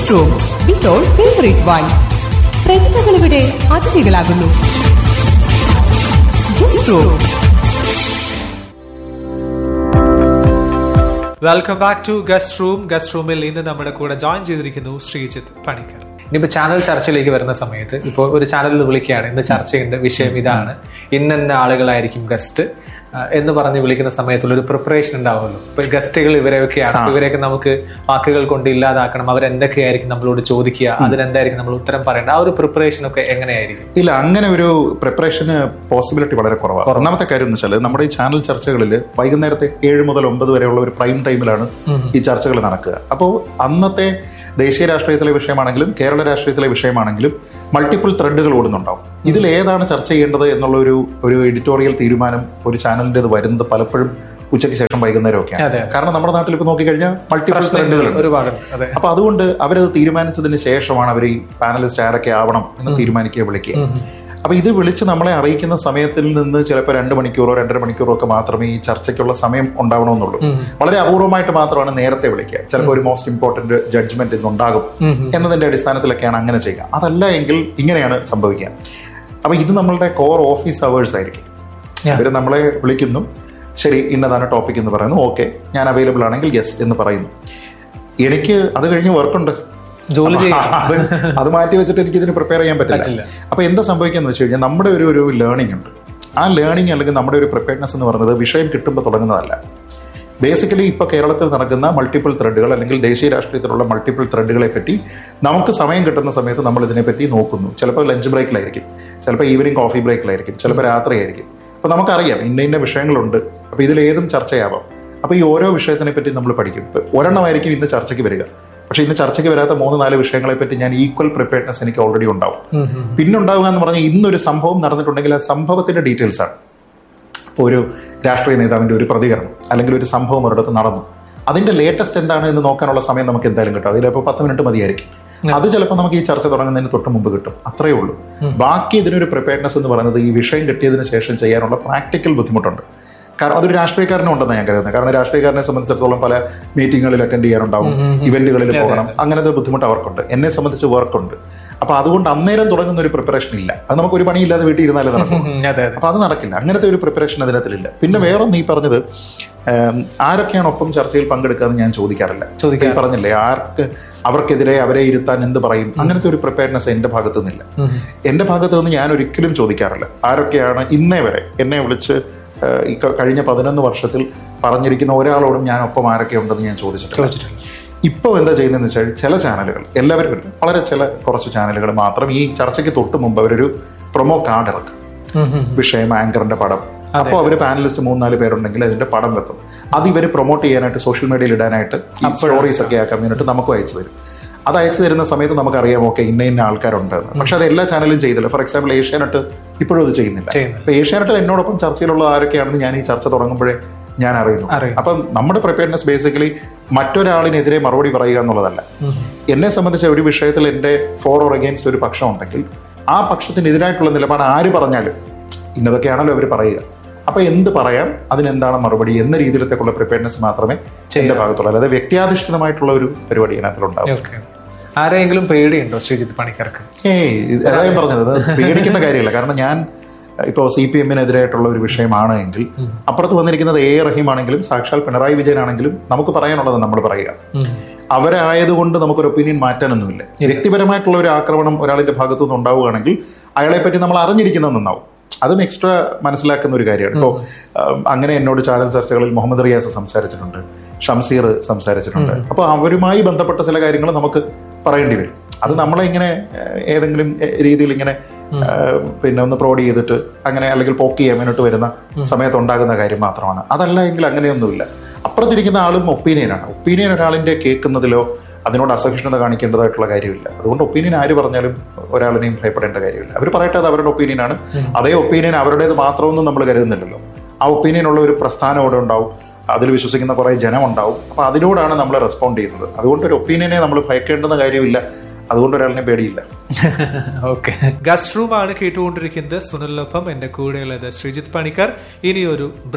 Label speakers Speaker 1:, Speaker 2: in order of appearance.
Speaker 1: Guest room with all favourite wine പ്രതിഭകൾ ഇവിടെ അതിഥികളാകുന്നു guest room
Speaker 2: welcome back to guest room guest റൂമിൽ ഇന്ന് നമ്മുടെ കൂടെ ജോയിൻ ചെയ്തിരിക്കുന്നു ശ്രീജിത്ത് പണിക്കർ ഇനിയിപ്പോ ചാനൽ ചർച്ചയിലേക്ക് വരുന്ന സമയത്ത് ഇപ്പോൾ ഒരു ചാനലിൽ വിളിക്കുകയാണ് ഇന്ന് ചർച്ച ചെയ്യേണ്ട വിഷയം ഇതാണ് ഇന്ന ആളുകളായിരിക്കും ഗസ്റ്റ് എന്ന് പറഞ്ഞ് വിളിക്കുന്ന സമയത്തുള്ള ഒരു പ്രിപ്പറേഷൻ ഉണ്ടാവുമല്ലോ ഇപ്പൊ ഗസ്റ്റുകൾ ഇവരെയൊക്കെയാണ് അപ്പൊ ഇവരെയൊക്കെ നമുക്ക് വാക്കുകൾ കൊണ്ട് ഇല്ലാതാക്കണം അവരെന്തൊക്കെയായിരിക്കും നമ്മളോട് ചോദിക്കുക അതിനെന്തായിരിക്കും നമ്മൾ ഉത്തരം പറയേണ്ടത് ആ ഒരു പ്രിപ്പറേഷൻ ഒക്കെ എങ്ങനെയായിരിക്കും
Speaker 3: ഇല്ല അങ്ങനെ ഒരു പ്രിപ്പറേഷന് പോസിബിലിറ്റി വളരെ കുറവാണ് ഒന്നാമത്തെ കാര്യം എന്ന് വെച്ചാൽ നമ്മുടെ ഈ ചാനൽ ചർച്ചകളിൽ വൈകുന്നേരത്തെ ഏഴ് മുതൽ ഒമ്പത് വരെയുള്ള ഒരു പ്രൈം ടൈമിലാണ് ഈ ചർച്ചകൾ നടക്കുക അപ്പോൾ അന്നത്തെ ദേശീയ രാഷ്ട്രീയത്തിലെ വിഷയമാണെങ്കിലും കേരള രാഷ്ട്രീയത്തിലെ വിഷയമാണെങ്കിലും മൾട്ടിപ്പിൾ ത്രെഡുകൾ ഓടുന്നുണ്ടാവും ഇതിൽ ഏതാണ് ചർച്ച ചെയ്യേണ്ടത് എന്നുള്ള ഒരു ഒരു എഡിറ്റോറിയൽ തീരുമാനം ഒരു ചാനലിൻ്റെത് വരുന്നത് പലപ്പോഴും ഉച്ചയ്ക്ക് ശേഷം വൈകുന്നേരം
Speaker 2: അതെ.
Speaker 3: ഒക്കെയാണ് കാരണം നമ്മുടെ നാട്ടിൽ ഇപ്പോൾ നോക്കിക്കഴിഞ്ഞാൽ മൾട്ടിപ്പിൾ ത്രെഡുകളുണ്ട്
Speaker 2: ഒരുപാട് അതെ
Speaker 3: അപ്പൊ അതുകൊണ്ട് അവരത് തീരുമാനിച്ചതിന് ശേഷമാണ് അവർ ഈ പാനലിസ്റ്റ് ആരൊക്കെ ആവണം എന്ന് തീരുമാനിക്കുക വിളിക്കുക അപ്പൊ ഇത് വിളിച്ച് നമ്മളെ അറിയിക്കുന്ന സമയത്തിൽ നിന്ന് ചിലപ്പോൾ രണ്ട് മണിക്കൂറോ രണ്ടര മണിക്കൂറോ ഒക്കെ മാത്രമേ ഈ ചർച്ചയ്ക്കുള്ള സമയം ഉണ്ടാവണമെന്നുള്ളൂ വളരെ അപൂർവമായിട്ട് മാത്രമാണ് നേരത്തെ വിളിക്കുക ചിലപ്പോൾ ഒരു മോസ്റ്റ് ഇമ്പോർട്ടന്റ് ജഡ്ജ്മെന്റ് ഇന്നുണ്ടാകും എന്നതിന്റെ അടിസ്ഥാനത്തിലൊക്കെയാണ് അങ്ങനെ ചെയ്യുക അതല്ല എങ്കിൽ ഇങ്ങനെയാണ് സംഭവിക്കുക അപ്പൊ ഇത് നമ്മളുടെ കോർ ഓഫീസ് അവേഴ്സ് ആയിരിക്കും
Speaker 2: Yeah.
Speaker 3: ഇവർ നമ്മളെ വിളിക്കുന്നു ശരി ഇന്നതാണ് ടോപ്പിക് എന്ന് പറയുന്നു ഓക്കെ ഞാൻ അവൈലബിൾ ആണെങ്കിൽ യെസ് എന്ന് പറയുന്നു എനിക്ക് അത് കഴിഞ്ഞ് വർക്കുണ്ട്
Speaker 2: ജോലി ചെയ്യാം
Speaker 3: അത് അത് മാറ്റി വെച്ചിട്ട് എനിക്ക് ഇതിന് പ്രിപ്പയർ ചെയ്യാൻ
Speaker 2: പറ്റില്ല.
Speaker 3: പറ്റില്ല അപ്പൊ എന്താ സംഭവിക്കാന്ന് വെച്ച് കഴിഞ്ഞാൽ നമ്മുടെ ഒരു ഒരു ലേണിംഗ് ഉണ്ട് ആ ലേണിംഗ് അല്ലെങ്കിൽ നമ്മുടെ ഒരു പ്രിപ്പയർനെസ് എന്ന് പറയുന്നത് വിഷയം കിട്ടുമ്പോൾ തുടങ്ങുന്നതല്ല ബേസിക്കലി ഇപ്പൊ കേരളത്തിൽ നടക്കുന്ന മൾട്ടിപ്പിൾ ത്രെഡുകൾ അല്ലെങ്കിൽ ദേശീയ രാഷ്ട്രീയത്തിലുള്ള മൾട്ടിപ്പിൾ ത്രെഡുകളെ പറ്റി നമുക്ക് സമയം കിട്ടുന്ന സമയത്ത് നമ്മൾ ഇതിനെപ്പറ്റി നോക്കുന്നു ചിലപ്പോൾ ലഞ്ച് ബ്രേക്കിലായിരിക്കും ചിലപ്പോൾ ഈവനിങ് കോഫി ബ്രേക്കിലായിരിക്കും ചിലപ്പോൾ രാത്രിയായിരിക്കും അപ്പൊ നമുക്കറിയാം ഇന്ന ഇന്ന വിഷയങ്ങളുണ്ട് അപ്പൊ ഇതിലേതും ചർച്ചയാവാം അപ്പൊ ഈ ഓരോ വിഷയത്തിനെ പറ്റി നമ്മൾ പഠിക്കും ഇപ്പൊ ഒരെണ്ണമായിരിക്കും ഇന്ന് ചർച്ചയ്ക്ക് വരിക പക്ഷെ ഇന്ന് ചർച്ചയ്ക്ക് വരാത്ത മൂന്ന് നാല് വിഷയങ്ങളെ പറ്റി ഞാൻ ഈക്വൽ പ്രിപ്പയർനെസ് എനിക്ക് ഓൾറെഡി ഉണ്ടാവും പിന്നെ ഉണ്ടാവുക എന്ന് പറഞ്ഞാൽ ഇന്നൊരു സംഭവം നടന്നിട്ടുണ്ടെങ്കിൽ ആ സംഭവത്തിന്റെ ഡീറ്റെയിൽസ് ആണ് ഇപ്പോൾ ഒരു രാഷ്ട്രീയ നേതാവിന്റെ ഒരു പ്രതികരണം അല്ലെങ്കിൽ ഒരു സംഭവം ഒരിടത്ത് നടന്നു അതിന്റെ ലേറ്റസ്റ്റ് എന്താണ് എന്ന് നോക്കാനുള്ള സമയം നമുക്ക് എന്തായാലും കിട്ടും അതിലിപ്പോൾ പത്ത് മിനിറ്റ് മതിയായിരിക്കും അത് ചിലപ്പോൾ നമുക്ക് ഈ ചർച്ച തുടങ്ങുന്നതിന് തൊട്ട് മുമ്പ് കിട്ടും അത്രയേ ഉള്ളൂ ബാക്കി ഇതിനൊരു പ്രിപ്പയർനെസ് എന്ന് പറയുന്നത് ഈ വിഷയം കിട്ടിയതിന് ശേഷം ചെയ്യാനുള്ള പ്രാക്ടിക്കൽ ബുദ്ധിമുട്ടുണ്ട് കാരണം അതൊരു രാഷ്ട്രീയക്കാരനും ഉണ്ടെന്ന് ഞാൻ കരുതുന്നത് കാരണം രാഷ്ട്രീയക്കാരനെ സംബന്ധിച്ചിടത്തോളം പല മീറ്റിങ്ങുകളിൽ അറ്റൻഡ് ചെയ്യാനുണ്ടാവും ഇവന്റുകളിൽ പോകണം അങ്ങനത്തെ ബുദ്ധിമുട്ട് അവർക്കുണ്ട് എന്നെ സംബന്ധിച്ച് വർക്കുണ്ട് അപ്പൊ അതുകൊണ്ട് അന്നേരം തുടങ്ങുന്ന ഒരു പ്രിപ്പറേഷൻ ഇല്ല അത് നമുക്ക് ഒരു പണിയില്ലാതെ വീട്ടിൽ ഇരുന്നാലേ നടക്കും
Speaker 2: ഉം, അതെ അതെ
Speaker 3: അപ്പൊ അത് നടക്കില്ല അങ്ങനത്തെ ഒരു പ്രിപ്പറേഷൻ അതിനകത്തിലില്ല പിന്നെ വേറെ നീ പറഞ്ഞത് ഏം, ആരൊക്കെയാണ് ഒപ്പം ചർച്ചയിൽ പങ്കെടുക്കുക എന്ന് ഞാൻ ചോദിക്കാറില്ല
Speaker 2: ചോദിക്കാറില്ല.
Speaker 3: ഈ പറഞ്ഞില്ലേ ആർക്ക് അവർക്കെതിരെ അവരെ ഇരുത്താൻ എന്ത് പറയും അങ്ങനത്തെ ഒരു പ്രിപ്പയർനെസ് എന്റെ ഭാഗത്തു നിന്നില്ല എന്റെ ഭാഗത്തു നിന്ന് ഞാൻ ഒരിക്കലും ചോദിക്കാറില്ല ആരൊക്കെയാണ് ഇന്നേ വരെ എന്നെ വിളിച്ച് ഏഹ്, ഈ ക- കഴിഞ്ഞ പതിനൊന്ന് വർഷത്തിൽ പറഞ്ഞിരിക്കുന്ന ഒരാളോടും ഞാൻ ഒപ്പം ആരൊക്കെ ഉണ്ടെന്ന് ഞാൻ ചോദിച്ചിട്ടില്ല
Speaker 2: ചോദിച്ചിട്ടില്ല.
Speaker 3: ഇപ്പോൾ എന്താ ചെയ്യുന്നതെന്ന് വെച്ചാൽ ചില ചാനലുകൾ എല്ലാവരും ഇല്ല വളരെ ചില കുറച്ച് ചാനലുകൾ മാത്രം ഈ ചർച്ചയ്ക്ക് തൊട്ട് മുമ്പ് അവരൊരു പ്രൊമോ കാർഡ് ഇറക്കും
Speaker 2: ഉം, ഉം.
Speaker 3: വിഷയം ആങ്കറിന്റെ പടം അപ്പോൾ അവർ പാനലിസ്റ്റ് മൂന്നാല് പേരുണ്ടെങ്കിൽ അതിന്റെ പടം വെക്കും അത് ഇവർ പ്രൊമോട്ട് ചെയ്യാനായിട്ട് സോഷ്യൽ മീഡിയയിൽ ഇടാനായിട്ട് ഈ സ്റ്റോറീസ് ഒക്കെ ആ കമ്മ്യൂണിറ്റി നമുക്ക് അയച്ചു തരും അത് അയച്ചു തരുന്ന സമയത്ത് നമുക്കറിയാം ഓക്കെ ഇന്ന ഇന്ന ആൾക്കാരുണ്ട് എന്ന്. പക്ഷെ അത് എല്ലാ ചാനലും ചെയ്തില്ല ഫോർ എക്സാമ്പിൾ ഏഷ്യാനെറ്റ് ഇപ്പോഴും അത് ചെയ്യുന്നില്ല
Speaker 2: ചെയ്യുന്നില്ല.
Speaker 3: അപ്പൊ ഏഷ്യാനെറ്റിൽ എന്നോടൊപ്പം ചർച്ചയിലുള്ള ആരൊക്കെയാണെന്ന് ഞാൻ ഈ ചർച്ച തുടങ്ങുമ്പോഴേ ഞാൻ അറിയുന്നു
Speaker 2: അറിയും.
Speaker 3: അപ്പം നമ്മുടെ പ്രിപ്പയർനെസ് ബേസിക്കലി മറ്റൊരാളിനെതിരെ മറുപടി പറയുക എന്നുള്ളതല്ല എന്നെ സംബന്ധിച്ച ഒരു വിഷയത്തിൽ എൻ്റെ ഫോർ ഓർ അഗെയിൻസ്റ്റ് ഒരു പക്ഷം ഉണ്ടെങ്കിൽ ആ പക്ഷത്തിനെതിരായിട്ടുള്ള നിലപാട് ആര് പറഞ്ഞാലും ഇന്നതൊക്കെയാണല്ലോ അവർ പറയുക അപ്പൊ എന്ത് പറയാം അതിനെന്താണ് മറുപടി എന്ന രീതിയിലത്തേക്കുള്ള പ്രിപ്പയർനെസ് മാത്രമേ എന്റെ ഭാഗത്തുള്ളൂ അല്ലാതെ വ്യക്തിയാധിഷ്ഠിതമായിട്ടുള്ള ഒരു പരിപാടി ഇതിനകത്തിലുണ്ടാവും
Speaker 2: ഓക്കെ ആരെങ്കിലും പേടിയുണ്ടോ ശ്രീജിത്ത് പണിക്കർക്ക്
Speaker 3: ഏയ് ഇത് അതാ ഞാൻ പറഞ്ഞത് അത് പേടിക്കേണ്ട കാര്യമില്ല കാരണം ഞാൻ ഇപ്പോൾ സി പി എമ്മിനെതിരായിട്ടുള്ള ഒരു വിഷയമാണ് എങ്കിൽ അപ്പുറത്ത് വന്നിരിക്കുന്നത് എ റഹീം ആണെങ്കിലും സാക്ഷാൽ പിണറായി വിജയൻ ആണെങ്കിലും നമുക്ക് പറയാനുള്ളത് നമ്മൾ പറയുക അവരായതുകൊണ്ട് നമുക്കൊരു ഒപ്പീനിയൻ മാറ്റാനൊന്നുമില്ല വ്യക്തിപരമായിട്ടുള്ള ഒരു ആക്രമണം ഒരാളിന്റെ ഭാഗത്തു നിന്ന് ഉണ്ടാവുകയാണെങ്കിൽ അയാളെ പറ്റി നമ്മൾ അറിഞ്ഞിരിക്കുന്നത് നന്നാവും അതും എക്സ്ട്രാ മനസ്സിലാക്കുന്ന ഒരു കാര്യമാണ് ഇപ്പോൾ അങ്ങനെ എന്നോട് ചാനൽ ചർച്ചകളിൽ മുഹമ്മദ് റിയാസ് സംസാരിച്ചിട്ടുണ്ട് ഷംസീർ സംസാരിച്ചിട്ടുണ്ട് അപ്പോൾ അവരുമായി ബന്ധപ്പെട്ട ചില കാര്യങ്ങൾ നമുക്ക് പറയേണ്ടി വരും അത് നമ്മളെ ഇങ്ങനെ ഏഹ്, ഏതെങ്കിലും ഏഹ്, രീതിയിൽ ഇങ്ങനെ ഏഹ്, പിന്നെ ഒന്ന് പ്രോഡ് ചെയ്തിട്ട് അങ്ങനെ അല്ലെങ്കിൽ പോക്ക് ചെയ്യാൻ വേണ്ടിട്ട് വരുന്ന സമയത്ത് ഉണ്ടാകുന്ന കാര്യം മാത്രമാണ് അതല്ല എങ്കിൽ അങ്ങനെയൊന്നുമില്ല അപ്പുറത്തിരിക്കുന്ന ആളും ഒപ്പീനിയനാണ് ഒപ്പീനിയൻ ഒരാളിന്റെ കേൾക്കുന്നതിലോ അതിനോട് അസഹിഷ്ണുത കാണിക്കേണ്ടതായിട്ടുള്ള കാര്യമില്ല അതുകൊണ്ട് ഒപ്പീനിയൻ ആര് പറഞ്ഞാലും ഒരാളിനെയും ഭയപ്പെടേണ്ട കാര്യമില്ല അവർ പറയട്ടെ അത് അവരുടെ ഒപ്പീനിയനാണ് അതേ ഒപ്പീനിയൻ അവരുടേത് മാത്രമൊന്നും നമ്മൾ കരുതുന്നില്ലല്ലോ ആ ഒപ്പീനിയൻ ഉള്ള ഒരു പ്രസ്ഥാനം അവിടെ ഉണ്ടാവും അതിൽ വിശ്വസിക്കുന്ന കുറേ ജനം ഉണ്ടാവും അപ്പൊ അതിനോടാണ് നമ്മൾ റെസ്പോണ്ട് ചെയ്യുന്നത് അതുകൊണ്ട് ഒരു ഒപ്പീനിയനെ നമ്മൾ ഭയക്കേണ്ടുന്ന കാര്യമില്ല അതുകൊണ്ട് ഒരാളിനെ പേടിയില്ല
Speaker 2: ഓക്കെ ഗസ്റ്റ് റൂം ആണ് കേട്ടുകൊണ്ടിരിക്കുന്നത് സുനിലിനൊപ്പം എന്റെ കൂടെയുള്ളത് ശ്രീജിത്ത് പണിക്കർ ഇനി ഒരു